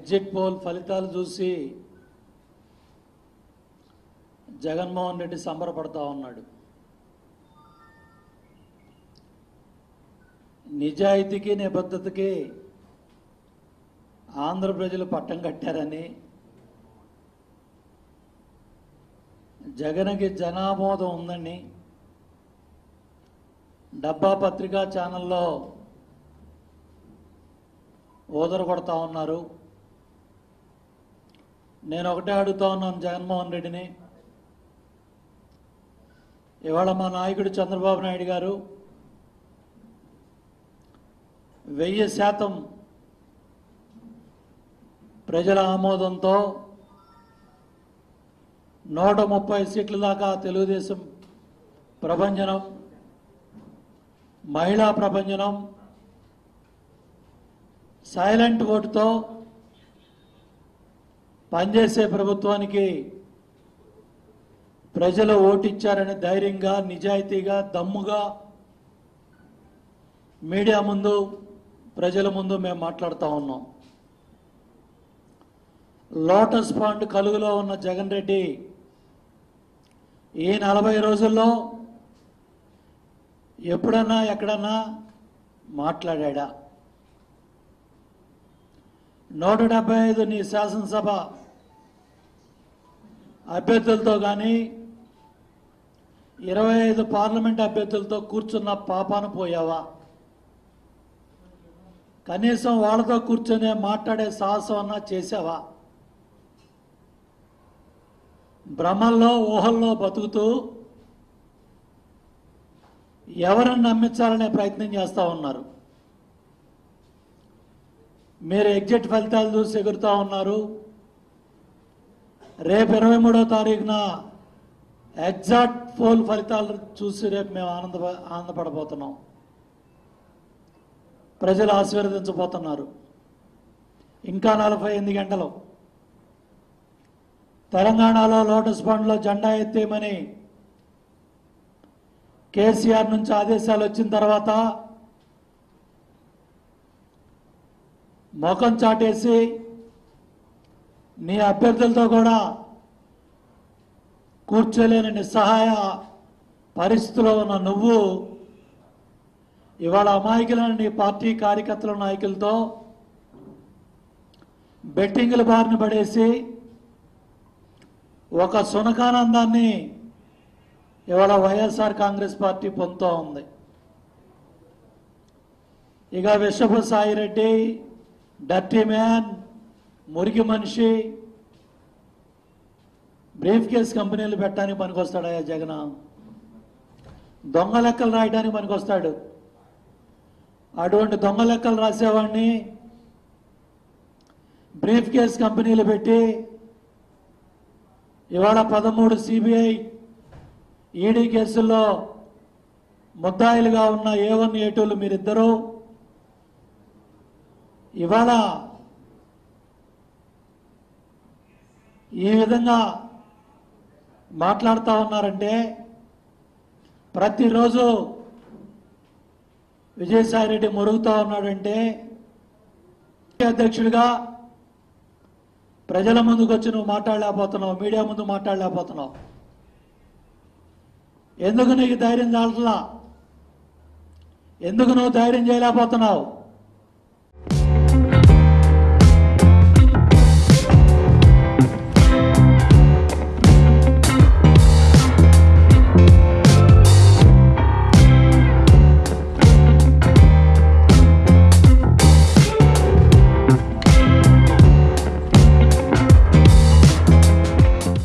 exit poll ఫలితాలు చూసి జగన్మోహన్ రెడ్డి సంబరపడతా ఉన్నాడు నిజాయితీకి నిబద్ధతకి ఆంధ్ర ప్రజలు పట్టం కట్టారని జగన్కి జనామోదం ఉందని డబ్బా పత్రికా ఛానల్లో ఓదర కొడతా ఉన్నారు నేను ఒకటే అడుగుతా ఉన్నాను జగన్మోహన్ రెడ్డిని ఇవాళ మా నాయకుడు చంద్రబాబు నాయుడు గారు వెయ్యి శాతం ప్రజల ఆమోదంతో నూట ముప్పై సీట్ల దాకా తెలుగుదేశం ప్రభంజనం మహిళా ప్రభంజనం సైలెంట్ ఓటుతో పనిచేసే ప్రభుత్వానికి ప్రజలు ఓటిచ్చారని ధైర్యంగా నిజాయితీగా దమ్ముగా మీడియా ముందు ప్రజల ముందు మేము మాట్లాడుతూ ఉన్నాం లోటస్ పాండ్ కలుగులో ఉన్న జగన్ రెడ్డి ఈ నలభై రోజుల్లో ఎప్పుడన్నా ఎక్కడన్నా మాట్లాడా నూట డెబ్బై ఐదు నీ శాసనసభ అభ్యర్థులతో కానీ ఇరవై ఐదు పార్లమెంట్ అభ్యర్థులతో కూర్చున్న పాపాను పోయావా కనీసం వాళ్ళతో కూర్చొని మాట్లాడే సాహసం అన్నా చేసావా భ్రమల్లో ఊహల్లో బతుకుతూ ఎవరిని నమ్మించాలనే ప్రయత్నం చేస్తూ ఉన్నారు మీరు ఎగ్జిట్ ఫలితాలు చూసి ఎగురుతూ ఉన్నారు రేపు ఇరవై మూడో తారీఖున ఎగ్జాక్ట్ పోల్ ఫలితాలు చూసి రేపు మేము ఆనంద ఆనందపడబోతున్నాం ప్రజలు ఆశీర్వదించబోతున్నారు ఇంకా నలభై ఎనిమిది గంటలు తెలంగాణలో లోటస్ పండ్లో జెండా ఎత్తేయమని కేసీఆర్ నుంచి ఆదేశాలు వచ్చిన తర్వాత ముఖం చాటేసి నీ అభ్యర్థులతో కూడా కూర్చోలేని నిస్సహాయ పరిస్థితిలో ఉన్న నువ్వు ఇవాళ అమాయకులను నీ పార్టీ కార్యకర్తల నాయకులతో బెట్టింగుల బారిన పడేసి ఒక సునకానందాన్ని ఇవాళ వైఎస్ఆర్ కాంగ్రెస్ పార్టీ పొందుతూ ఉంది ఇక విశ్వపు సాయిరెడ్డి డర్టీ మ్యాన్ మురికి మనిషి బ్రీఫ్ కేస్ కంపెనీలు పెట్టడానికి పనికొస్తాడయ్యా జగన్ దొంగ లెక్కలు రాయడానికి పనికొస్తాడు అటువంటి దొంగ లెక్కలు రాసేవాడిని బ్రీఫ్ కేస్ కంపెనీలు పెట్టి ఇవాళ పదమూడు సిబిఐ ఈడీ కేసుల్లో ముద్దాయిలుగా ఉన్న ఏ వన్ ఏ టూలు మీరిద్దరూ ఇవాళ ఈ విధంగా మాట్లాడుతూ ఉన్నారంటే ప్రతిరోజు విజయసాయిరెడ్డి మురుగుతూ ఉన్నాడంటే అధ్యక్షుడిగా ప్రజల ముందుకు వచ్చి నువ్వు మాట్లాడలేకపోతున్నావు మీడియా ముందు మాట్లాడలేకపోతున్నావు ఎందుకు నీకు ధైర్యం చాలట్లా ఎందుకు నువ్వు ధైర్యం చేయలేకపోతున్నావు